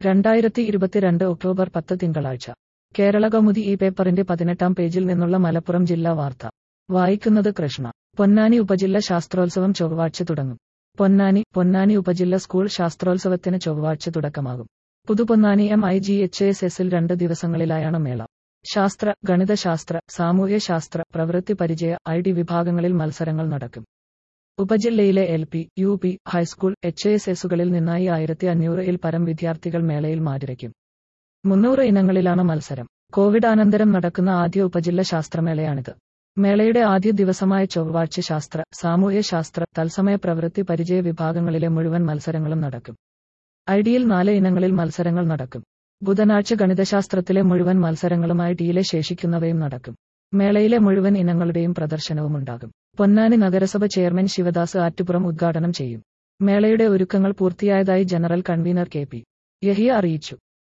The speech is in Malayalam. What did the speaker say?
രണ്ടായിരത്തി ഇരുപത്തിരണ്ട് ഒക്ടോബർ പത്ത് തിങ്കളാഴ്ച കേരള കൗമുദി ഈ പേപ്പറിന്റെ പതിനെട്ടാം പേജിൽ നിന്നുള്ള മലപ്പുറം ജില്ലാ വാർത്ത വായിക്കുന്നത് കൃഷ്ണ പൊന്നാനി ഉപജില്ല ശാസ്ത്രോത്സവം ചൊവ്വാഴ്ച തുടങ്ങും പൊന്നാനി പൊന്നാനി ഉപജില്ല സ്കൂൾ ശാസ്ത്രോത്സവത്തിന് ചൊവ്വാഴ്ച തുടക്കമാകും Puthuponnani M I G H S എസിൽ രണ്ട് ദിവസങ്ങളിലായാണ് മേള ശാസ്ത്ര ഗണിതശാസ്ത്ര സാമൂഹ്യശാസ്ത്ര പ്രവൃത്തി പരിചയ ഐ ഡി വിഭാഗങ്ങളിൽ മത്സരങ്ങൾ നടക്കും ഉപജില്ലയിലെ L P U P high school H S എസുകളിൽ നിന്നായി ആയിരത്തി അഞ്ഞൂറിൽ പരം വിദ്യാർത്ഥികൾ മേളയിൽ മാതിരയ്ക്കും മുന്നൂറ് ഇനങ്ങളിലാണ് മത്സരം കോവിഡ് അനന്തരം നടക്കുന്ന ആദ്യ ഉപജില്ല ശാസ്ത്രമേളയാണിത് മേളയുടെ ആദ്യ ദിവസമായ ചൊവ്വാഴ്ച ശാസ്ത്ര സാമൂഹ്യശാസ്ത്ര തത്സമയ പ്രവൃത്തി പരിചയ വിഭാഗങ്ങളിലെ മുഴുവൻ മത്സരങ്ങളും നടക്കും ഐഡിയിൽ നാല് ഇനങ്ങളിൽ മത്സരങ്ങൾ നടക്കും ബുധനാഴ്ച ഗണിതശാസ്ത്രത്തിലെ മുഴുവൻ മത്സരങ്ങളും ഐഡിയിലെ ശേഷിക്കുന്നവയും നടക്കും മേളയിലെ മുഴുവൻ ഇനങ്ങളുടെയും പ്രദർശനവും ഉണ്ടാകും പൊന്നാനി നഗരസഭ ചെയർമാൻ ശിവദാസ് ആറ്റുപുറം ഉദ്ഘാടനം ചെയ്യും മേളയുടെ ഒരുക്കങ്ങൾ പൂർത്തിയായതായി general convener K P Yahiya അറിയിച്ചു